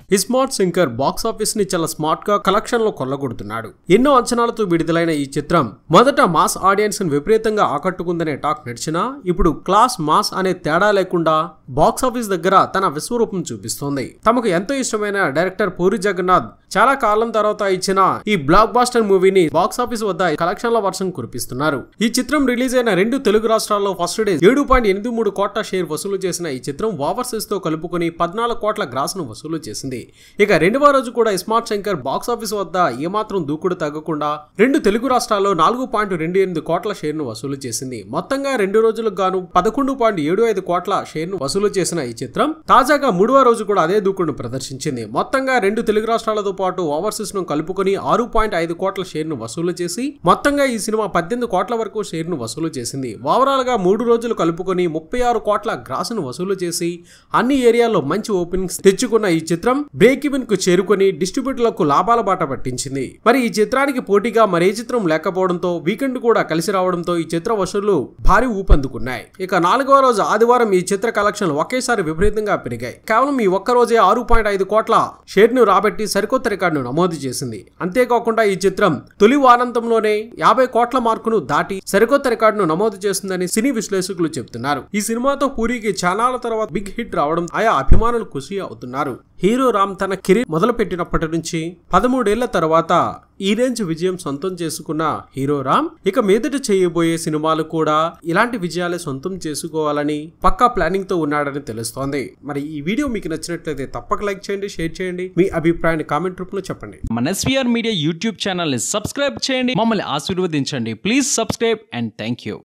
iSmart Shankar box office ని చాలా smart గా కలెక్షన్ లో కొల్లగొడుతున్నాడు ఎన్నో అంచనాలతో విడుదలైన ఈ చిత్రం మొదట మాస్ ఆడియన్స్ ని విపరీతంగా ఆకట్టుకుందనే టాక్ నడిచినా ఇప్పుడు క్లాస్ మాస్ అనే తేడా లేకుండా బాక్స్ ఆఫీస్ దగ్గర తన విశ్వరూపం చూపిస్తోంది తమకు ఎంతో ఇష్టమైన డైరెక్టర్ పూరి జగన్నాథ్ చాలా కాలం తర్వాత ఇచ్చిన ఈ బ్లాక్ బాస్టర్ మూవీని బాక్స్ ఆఫీస్ వద్ద కలెక్షన్ల వర్షం కురిపిస్తున్నారు ఈ చిత్రం రిలీజ్ అయిన రెండు తెలుగు రాష్ట్రాల్లో ఫస్ట్ డే ఏడు పాయింట్ ఎనిమిది మూడు కోట్ల షేర్ వసూలు చేసిన ఈ చిత్రం ఓవర్సీస్ తో కలుపుకొని పద్నాలుగు కోట్ల గ్రాస్ ను వసూలు చేసింది ఇక రెండవ రోజు కూడా స్మార్ట్ శంకర్ బాక్స్ ఆఫీస్ వద్ద ఏమాత్రం దూకుడు తగ్గకుండా రెండు తెలుగు రాష్ట్రాల్లో నాలుగు పాయింట్ రెండు ఎనిమిది కోట్ల షేర్ ను వసూలు చేసింది మొత్తంగా రెండు రోజులకు గాను పదకొండు పాయింట్ ఏడు ఐదు కోట్ల షేర్ ను వసూలు చేసిన ఈ చిత్రం తాజాగా మూడవ రోజు కూడా అదే దూకుడును ప్రదర్శించింది మొత్తంగా రెండు తెలుగు రాష్ట్రాలతో పాటు ఓవర్సీస్ ను కలుపుకొని ఆరు పాయింట్ ఐదు కోట్ల షేర్ ను వసూలు చేసి మొత్తంగా ఈ సినిమా పద్దెనిమిది కోట్ల వరకు షేర్ ను వసూలు చేసింది ఓవరాల్ గా మూడు రోజులు కలుపుకొని ముప్పై ఆరు కోట్ల గ్రాస్ ను వసూలు చేసి అన్ని ఏరియాల్లో మంచి ఓపెనింగ్స్ తెచ్చుకున్న ఈ చిత్రం బ్రేక్ ఈవెన్ కు చేరుకొని డిస్ట్రిబ్యూటర్లకు లాభాల బాట పట్టించింది మరి ఈ చిత్రానికి పోటీగా మరే చిత్రం లేకపోవడంతో వీకెండ్ కూడా కలిసి రావడంతో ఈ చిత్ర వసూళ్లు భారీ ఊపందుకున్నాయి ఇక నాలుగవ రోజు ఆదివారం ఈ చిత్ర కలెక్షన్లు ఒకేసారి విపరీతంగా పెరిగాయి కేవలం ఈ ఒక్క రోజే ఆరు పాయింట్ ఐదు కోట్ల షేర్ ను రాబట్టి సరికొత్త రికార్డును నమోదు చేసింది అంతేకాకుండా ఈ చిత్రం తొలి వారాంతంలోనే యాభై కోట్ల మార్కును దాటి సరికొత్త రికార్డును నమోదు చేస్తుందని సినీ విశ్లేషకులు చెబుతున్నారు ఈ సినిమాతో పూరికి చానాల తర్వాత బిగ్ హిట్ రావడం ఆయా అభిమానులు ఖుషి అవుతున్నారు హీరో రామ్ తన కెరీర్ మొదలు పెట్టినప్పటి నుంచి పదమూడేళ్ల తర్వాత ఈ రేంజ్ విజయం సొంతం చేసుకున్న హీరో రామ్ ఇక మీదట చేయబోయే సినిమాలు కూడా ఇలాంటి విజయాలే సొంతం చేసుకోవాలని పక్కా ప్లానింగ్ తో ఉన్నాడని తెలుస్తోంది మరి ఈ వీడియో మీకు నచ్చినట్లయితే తప్పక లైక్ చేయండి షేర్ చేయండి మీ అభిప్రాయాన్ని కామెంట్ రూపంలో చెప్పండి మన ఎస్వీఆర్ మీడియా యూట్యూబ్ ఛానల్ని సబ్స్క్రైబ్ చేయండి మమ్మల్ని ఆశీర్వదించండి please subscribe and thank you